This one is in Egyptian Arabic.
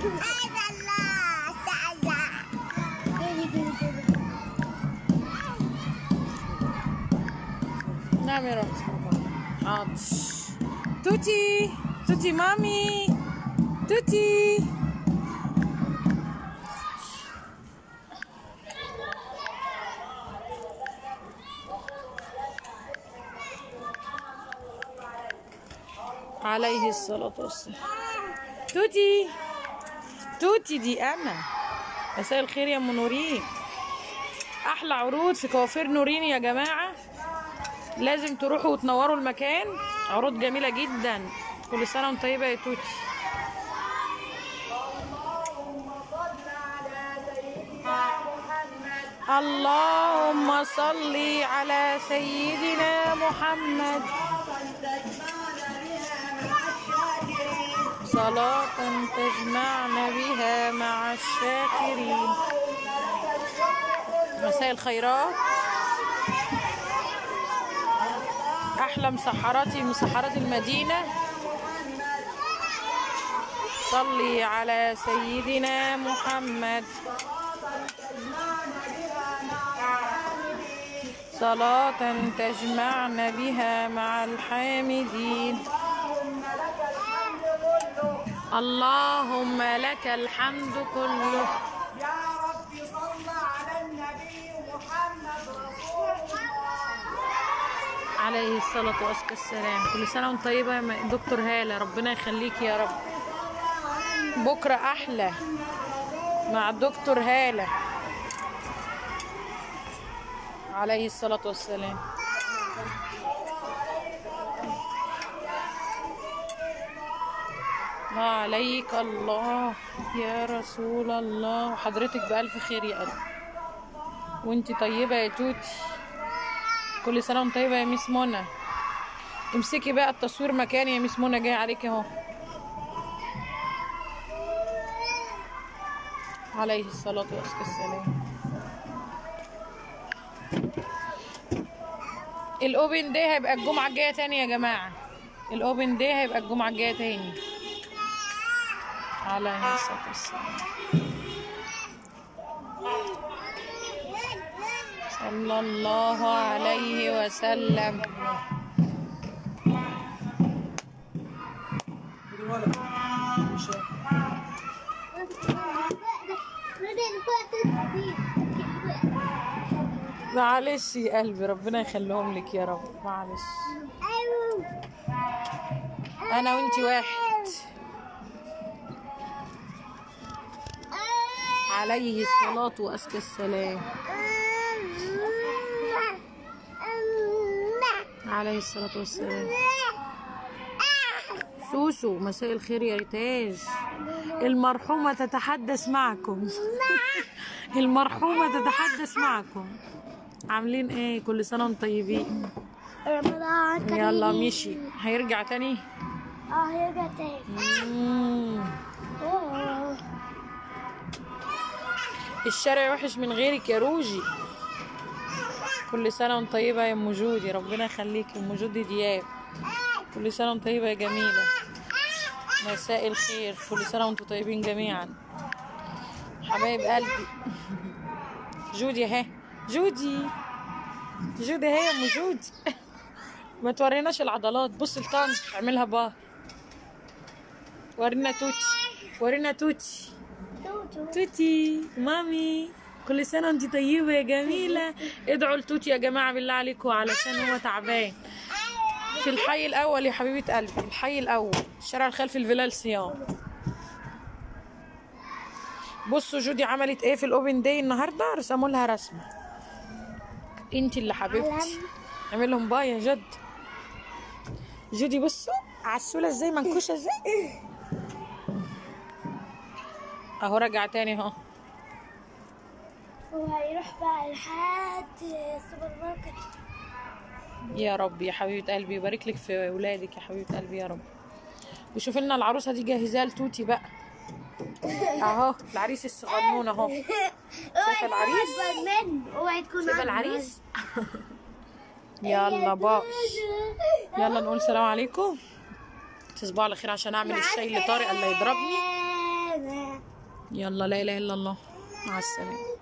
نعم يا رب حاضر توتي توتي مامي توتي عليه الصلاة والسلام توتي توتي دي أنا مساء الخير يا أم نورين أحلى عروض في كوافير نورين يا جماعة لازم تروحوا وتنوروا المكان عروض جميلة جدا كل سنة وانت طيبة يا توتي اللهم صل على سيدنا محمد صلاة تجمعنا بها مع الشاكرين مساء الخيرات أحلى مسحراتي مسحرات المدينة صلي على سيدنا محمد صلاة تجمعنا بها مع الحامدين اللهم لك الحمد كله يا رب صل على النبي محمد رسول الله عليه الصلاة والسلام كل سنة وانت طيبة يا م- دكتور هالة ربنا يخليك يا رب بكرة أحلى مع الدكتور هالة عليه الصلاة والسلام وعليك الله يا رسول الله وحضرتك بألف خير يا قلبي وانتي طيبة يا توتي كل سنة وانت طيبة يا ميس منى امسكي بقى التصوير مكاني يا ميس منى جاي عليك اهو عليه الصلاة والسلام الاوبن دي هيبقى الجمعة الجاية تاني يا جماعة الاوبن دي هيبقى الجمعة الجاية تاني عليه الصلاة والسلام صلى الله عليه وسلم معلش يا قلبي ربنا يخليهم لك يا رب معلش انا وانتي واحد عليه الصلاة وأزكى السلام عليه الصلاة والسلام سوسو مساء الخير يا ريتاج المرحومة تتحدث معكم المرحومة تتحدث معكم عاملين ايه كل سنة وانتم طيبين رمضان كريم يلا مشي هيرجع تاني اه يرجع تاني مم. أوه. الشارع وحش من غيرك يا روجي كل سنة وانت طيبة يا ام جودي ربنا يخليك يا ام جودي دياب كل سنة وانت طيبة يا جميلة مساء الخير كل سنة وانتم طيبين جميعا حبايب قلبي جودي اهي جودي جودي اهي يا ام جودي ما توريناش العضلات بص لطن اعملها بار ورينا توتي ورينا توتي توتو توتي مامي كل سنة وانت طيبة يا جميلة ادعوا لتوتي يا جماعة بالله عليكم علشان هو تعبان في الحي الأول يا حبيبة قلبي الحي الأول الشارع الخلفي الفلال صيام بصوا جودي عملت ايه في الاوبن داي النهارده رسموا لها رسمه انت اللي حبيبتي اعمل لهم باي يا جد جودي بصوا عسوله ازاي منكوشه ازاي اهو رجع تاني اهو وهيروح بقى لحد السوبر ماركت يا رب يا حبيبه قلبي يبارك لك في ولادك يا حبيبه قلبي يا رب وشوف لنا العروسه دي جاهزاها لتوتي بقى اهو العريس الصغنون اهو شايفه العريس اكبر منه اوعي تكون شايفه أكبر. العريس يلا باي يلا نقول سلام عليكم تصبحوا على خير عشان اعمل مع الشاي لطارق اللي يضربني السلامة يلا لا اله الا الله مع السلامه